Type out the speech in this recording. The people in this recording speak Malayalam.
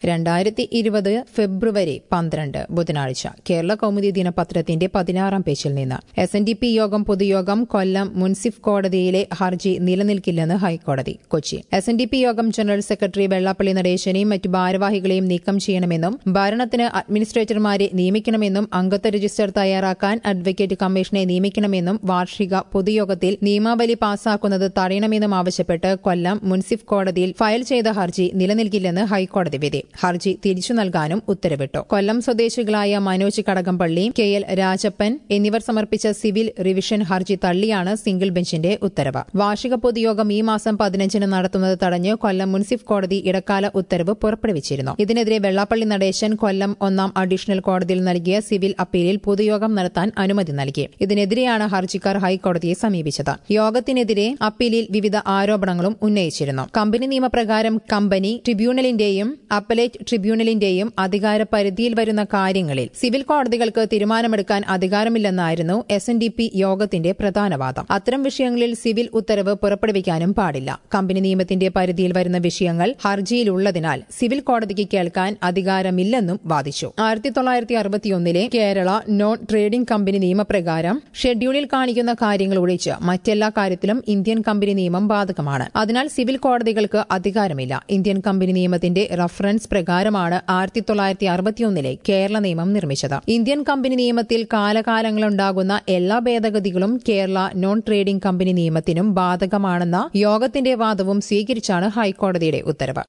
രണ്ടായിരത്തി ഇരുപത് ഫെബ്രുവരി പന്ത്രണ്ട് ബുധനാഴ്ച കേരള കൗമുദി ദിനപത്രത്തിന്റെ പതിനാറാം പേജിൽ നിന്ന് എസ് എൻ ഡി പി യോഗം പൊതുയോഗം കൊല്ലം മുൻസിഫ് കോടതിയിലെ ഹർജി നിലനിൽക്കില്ലെന്ന് ഹൈക്കോടതി Kochi S N D P യോഗം ജനറൽ സെക്രട്ടറി വെള്ളാപ്പള്ളി നടേശനെയും മറ്റു ഭാരവാഹികളെയും നീക്കം ചെയ്യണമെന്നും ഭരണത്തിന് അഡ്മിനിസ്ട്രേറ്റർമാരെ നിയമിക്കണമെന്നും അംഗത്വ രജിസ്റ്റർ തയ്യാറാക്കാൻ അഡ്വക്കേറ്റ് കമ്മീഷനെ നിയമിക്കണമെന്നും വാർഷിക പൊതുയോഗത്തിൽ നിയമാവലി പാസാക്കുന്നത് തടയണമെന്നും ആവശ്യപ്പെട്ട് കൊല്ലം മുൻസിഫ് കോടതിയിൽ ഫയൽ ചെയ്ത ഹർജി നിലനിൽക്കില്ലെന്ന് ഹൈക്കോടതി വിധി ഹർജി തിരിച്ചു നൽകാനും ഉത്തരവിട്ടു കൊല്ലം സ്വദേശികളായ മനോജ് കടകംപള്ളി കെ എൽ രാജപ്പൻ എന്നിവർ സമർപ്പിച്ച സിവിൽ റിവിഷൻ ഹർജി തള്ളിയാണ് സിംഗിൾ ബെഞ്ചിന്റെ ഉത്തരവ് വാർഷിക പൊതുയോഗം ഈ മാസം പതിനഞ്ചിന് നടത്തുന്നത് തടഞ്ഞ് കൊല്ലം മുൻസിഫ് കോടതി ഇടക്കാല ഉത്തരവ് പുറപ്പെടുവിച്ചിരുന്നു ഇതിനെതിരെ വെള്ളാപ്പള്ളി നടേശൻ കൊല്ലം ഒന്നാം അഡീഷണൽ കോടതിയിൽ നൽകിയ സിവിൽ അപ്പീലിൽ പൊതുയോഗം നടത്താൻ അനുമതി നൽകി ഇതിനെതിരെയാണ് ഹർജിക്കാർ ഹൈക്കോടതിയെ സമീപിച്ചത് യോഗത്തിനെതിരെ അപ്പീലിൽ വിവിധ ആരോപണങ്ങളും ഉന്നയിച്ചിരുന്നു കമ്പനി നിയമപ്രകാരം കമ്പനി ട്രിബ്യൂണലിന്റെയും അപ്പലേറ്റ് ട്രിബ്യൂണലിന്റെയും അധികാര പരിധിയിൽ വരുന്ന കാര്യങ്ങളിൽ സിവിൽ കോടതികൾക്ക് തീരുമാനമെടുക്കാൻ അധികാരമില്ലെന്നായിരുന്നു എസ് എൻ ഡി പി യോഗത്തിന്റെ പ്രധാന വാദം അത്തരം വിഷയങ്ങളിൽ സിവിൽ ഉത്തരവ് പുറപ്പെടുവിക്കാനും പാടില്ല കമ്പനി നിയമത്തിന്റെ പരിധിയിൽ വരുന്ന വിഷയങ്ങൾ ഹർജിയിലുള്ളതിനാൽ സിവിൽ കോടതിക്ക് കേൾക്കാൻ അധികാരമില്ലെന്നും വാദിച്ചു ആയിരത്തി തൊള്ളായിരത്തി അറുപത്തിയൊന്നിലെ കേരള നോൺ ട്രേഡിംഗ് കമ്പനി നിയമപ്രകാരം ഷെഡ്യൂളിൽ കാണിക്കുന്ന കാര്യങ്ങൾ ഒഴിച്ച് മറ്റെല്ലാ കാര്യത്തിലും ഇന്ത്യൻ കമ്പനി നിയമം ബാധകമാണ് അതിനാൽ സിവിൽ കോടതികൾക്ക് അധികാരമില്ല ഇന്ത്യൻ കമ്പനി നിയമത്തിന്റെ റഫറൻസ് പ്രകാരമാണ് ആയിരത്തി തൊള്ളായിരത്തി അറുപത്തിയൊന്നിലെ കേരള നിയമം നിർമ്മിച്ചത് ഇന്ത്യൻ കമ്പനി നിയമത്തിൽ കാലകാലങ്ങളുണ്ടാകുന്ന എല്ലാ ഭേദഗതികളും കേരള നോൺ ട്രേഡിംഗ് കമ്പനി നിയമത്തിനും ബാധകമാണെന്ന യോഗത്തിന്റെ വാദവും സ്വീകരിച്ചാണ് ഹൈക്കോടതിയുടെ ഉത്തരവ്